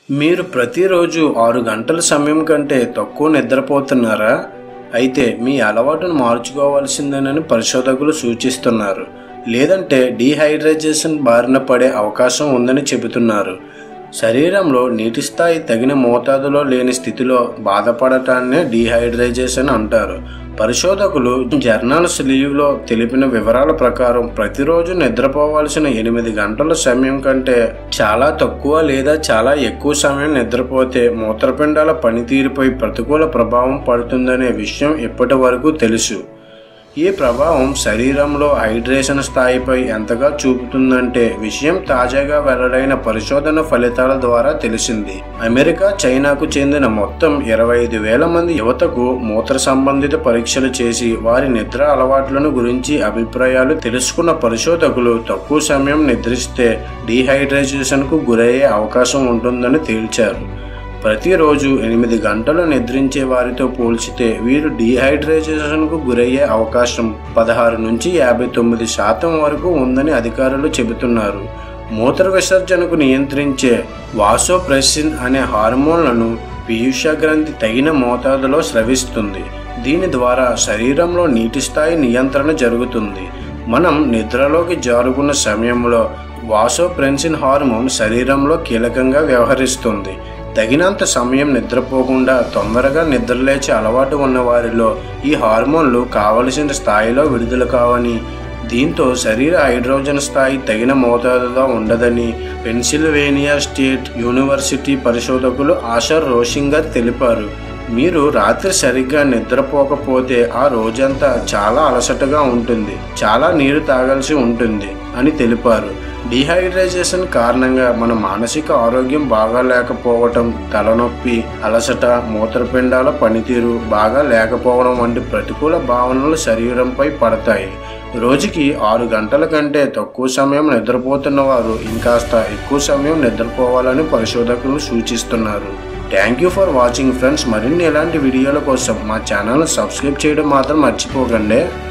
మీరు ప్రతిరోజు ఆరు గంటల సమయం కంటే తక్కువ నిద్రపోతున్నారా అయితే మీ అలవాటును మార్చుకోవాల్సిందేనని పరిశోధకులు సూచిస్తున్నారు లేదంటే డీహైడ్రేషన్ బారిన పడే అవకాశం ఉందని చెబుతున్నారు శరీరంలో నీటి స్థాయి తగిన మోతాదులో లేని స్థితిలో బాధపడటాన్నే డీహైడ్రేషన్ అంటారు పరిశోధకులు జర్నల్స్ లీవ్లో తెలిపిన వివరాల ప్రకారం ప్రతిరోజు నిద్రపోవాల్సిన ఎనిమిది గంటల సమయం కంటే చాలా తక్కువ లేదా చాలా ఎక్కువ సమయం నిద్రపోతే మూత్రపిండాల పనితీరుపై ప్రతికూల ప్రభావం పడుతుందనే విషయం ఇప్పటి వరకు తెలుసు ఈ ప్రభావం శరీరంలో హైడ్రేషన్ స్థాయిపై ఎంతగా చూపుతుందంటే విషయం తాజాగా వెల్లడైన పరిశోధన ఫలితాల ద్వారా తెలిసింది అమెరికా చైనాకు చెందిన మొత్తం ఇరవై ఐదు వేల మంది యువతకు మూత్ర సంబంధిత పరీక్షలు చేసి వారి నిద్ర అలవాట్లను గురించి అభిప్రాయాలు తెలుసుకున్న పరిశోధకులు తక్కువ సమయం నిద్రిస్తే డీహైడ్రేషన్కు గురయ్యే అవకాశం ఉంటుందని తేల్చారు ప్రతిరోజు ఎనిమిది గంటలు నిద్రించే వారితో పోల్చితే వీరు డీహైడ్రేషన్కు గురయ్యే అవకాశం పదహారు నుంచి యాభై తొమ్మిది శాతం వరకు ఉందని అధికారులు చెబుతున్నారు మూత్ర విసర్జనకు నియంత్రించే వాసోప్రెసిన్ అనే హార్మోన్లను పీయూష గ్రంథి తగిన మోతాదులో స్రవిస్తుంది దీని ద్వారా శరీరంలో నీటి స్థాయి నియంత్రణ జరుగుతుంది మనం నిద్రలోకి జారుకున్న సమయంలో వాసోప్రెన్సిన్ హార్మోన్ శరీరంలో కీలకంగా వ్యవహరిస్తుంది తగినంత సమయం నిద్రపోకుండా తొందరగా నిద్రలేచే అలవాటు ఉన్న వారిలో ఈ హార్మోన్లు కావలసిన స్థాయిలో విడుదల కావని దీంతో శరీర హైడ్రోజన్ స్థాయి తగిన మోతాదుగా ఉండదని పెన్సిల్వేనియా స్టేట్ యూనివర్సిటీ పరిశోధకులు ఆషర్ రోషింగర్ తెలిపారు మీరు రాత్రి సరిగ్గా నిద్రపోకపోతే ఆ రోజంతా చాలా అలసటగా ఉంటుంది చాలా నీరు తాగాల్సి ఉంటుంది అని తెలిపారు డీహైడ్రేషన్ కారణంగా మన మానసిక ఆరోగ్యం బాగా లేకపోవటం తలనొప్పి అలసట మూత్రపిండాల పనితీరు బాగా లేకపోవడం వంటి ప్రతికూల భావనలు శరీరంపై పడతాయి రోజుకి ఆరు గంటల కంటే తక్కువ సమయం నిద్రపోతున్న వారు ఇంకాస్త ఎక్కువ సమయం నిద్రపోవాలని పరిశోధకులు సూచిస్తున్నారు thank you for watching friends మరిన్ని ఇలాంటి వీడియోల కోసం మా ఛానల్ సబ్స్క్రైబ్ చేయడం మాత్రం మర్చిపోకండి